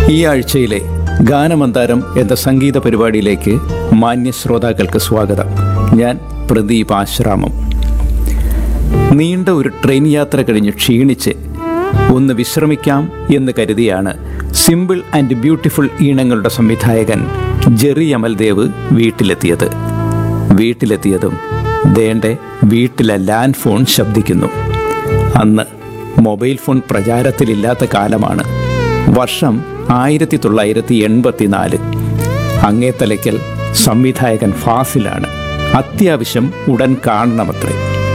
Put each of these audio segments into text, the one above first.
ഈ ആഴ്ചയിലെ ഗാനമന്താരം എന്ന സംഗീത പരിപാടിയിലേക്ക് മാന്യ ശ്രോതാക്കൾക്ക് സ്വാഗതം ഞാൻ പ്രദീപ് ആശ്രാമം നീണ്ട ഒരു ട്രെയിൻ യാത്ര കഴിഞ്ഞ് ക്ഷീണിച്ച് ഒന്ന് വിശ്രമിക്കാം എന്ന് കരുതിയാണ് സിമ്പിൾ ആൻഡ് ബ്യൂട്ടിഫുൾ ഈണങ്ങളുടെ സംവിധായകൻ ജെറി അമൽദേവ് വീട്ടിലെത്തിയത് വീട്ടിലെത്തിയതും ദേണ്ടെ വീട്ടിലെ ലാൻഡ് ഫോൺ ശബ്ദിക്കുന്നു അന്ന് മൊബൈൽ ഫോൺ പ്രചാരത്തിലില്ലാത്ത കാലമാണ് വർഷം ആയിരത്തി തൊള്ളായിരത്തി എൺപത്തിനാല് അങ്ങേത്തലയ്ക്കൽ സംവിധായകൻ ഫാസിലാണ് അത്യാവശ്യം ഉടൻ കാണണമത്രേ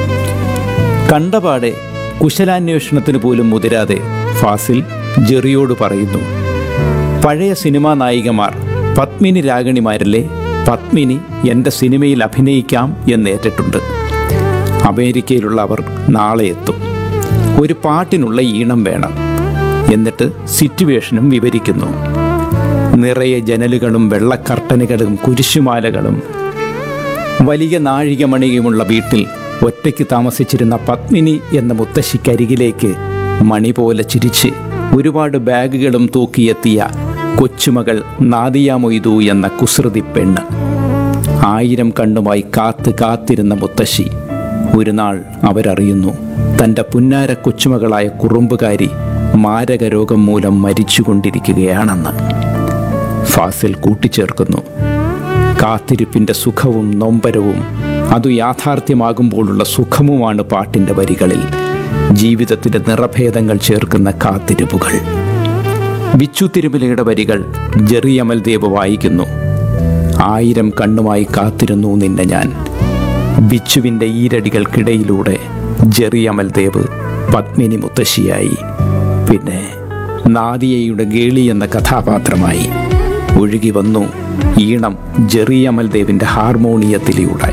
കണ്ടപാടെ കുശലാന്വേഷണത്തിന് പോലും മുതിരാതെ ഫാസിൽ ജെറിയോട് പറയുന്നു പഴയ സിനിമാ നായികമാർ പത്മിനി രാഗണിമാരിലെ പത്മിനി എൻ്റെ സിനിമയിൽ അഭിനയിക്കാം എന്നേറ്റിട്ടുണ്ട് അമേരിക്കയിലുള്ള അവർ നാളെ എത്തും ഒരു പാട്ടിനുള്ള ഈണം വേണം എന്നിട്ട് സിറ്റുവേഷനും വിവരിക്കുന്നു നിറയെ ജനലുകളും വെള്ളക്കർട്ടനുകളും കുരിശുമാലകളും വലിയ നാഴികമണിയുമുള്ള വീട്ടിൽ ഒറ്റയ്ക്ക് താമസിച്ചിരുന്ന പത്മിനി എന്ന മുത്തശ്ശിക്കരികിലേക്ക് മണി പോലെ ചിരിച്ച് ഒരുപാട് ബാഗുകളും തൂക്കിയെത്തിയ കൊച്ചുമകൾ നാദിയ മൊയ്തു എന്ന കുസൃതി പെണ്ണ് ആയിരം കണ്ണുമായി കാത്ത് കാത്തിരുന്ന മുത്തശ്ശി ഒരു നാൾ അവരറിയുന്നു തൻ്റെ പുന്നാര കൊച്ചുമകളായ കുറുമ്പുകാരി മാരക രോഗം മൂലം മരിച്ചുകൊണ്ടിരിക്കുകയാണെന്ന് ഫാസിൽ കൂട്ടിച്ചേർക്കുന്നു കാത്തിരിപ്പിൻ്റെ സുഖവും നൊമ്പരവും അതു യാഥാർത്ഥ്യമാകുമ്പോഴുള്ള സുഖമുമാണ് പാട്ടിൻ്റെ വരികളിൽ ജീവിതത്തിൻ്റെ നിറഭേദങ്ങൾ ചേർക്കുന്ന കാത്തിരിപ്പുകൾ വിച്ചു തിരുമലയുടെ വരികൾ ജെറി അമൽദേവ് വായിക്കുന്നു ആയിരം കണ്ണുമായി കാത്തിരുന്നു നിന്നെ ഞാൻ ബിച്ചുവിൻ്റെ ഈരടികൾക്കിടയിലൂടെ ജെറി അമൽദേവ് പത്മിനി മുത്തശ്ശിയായി പിന്നെ നാദിയയുടെ ഗേളി എന്ന കഥാപാത്രമായി ഒഴുകി വന്നു ഈണം ജെറി അമൽദേവിൻ്റെ ഹാർമോണിയത്തിലൂടെ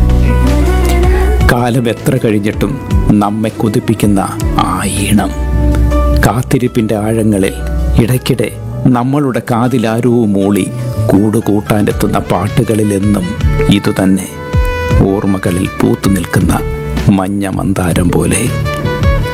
കാലം എത്ര കഴിഞ്ഞിട്ടും നമ്മെ കൊതിപ്പിക്കുന്ന ആ ഈണം കാത്തിരിപ്പിൻ്റെ ആഴങ്ങളിൽ ഇടയ്ക്കിടെ നമ്മളുടെ കാതിലാരോ മൂളി കൂടുകൂട്ടാനെത്തുന്ന പാട്ടുകളിലെന്നും ഇതുതന്നെ ഓർമ്മകളിൽ പൂത്തു നിൽക്കുന്ന മഞ്ഞ മന്ദാരം പോലെ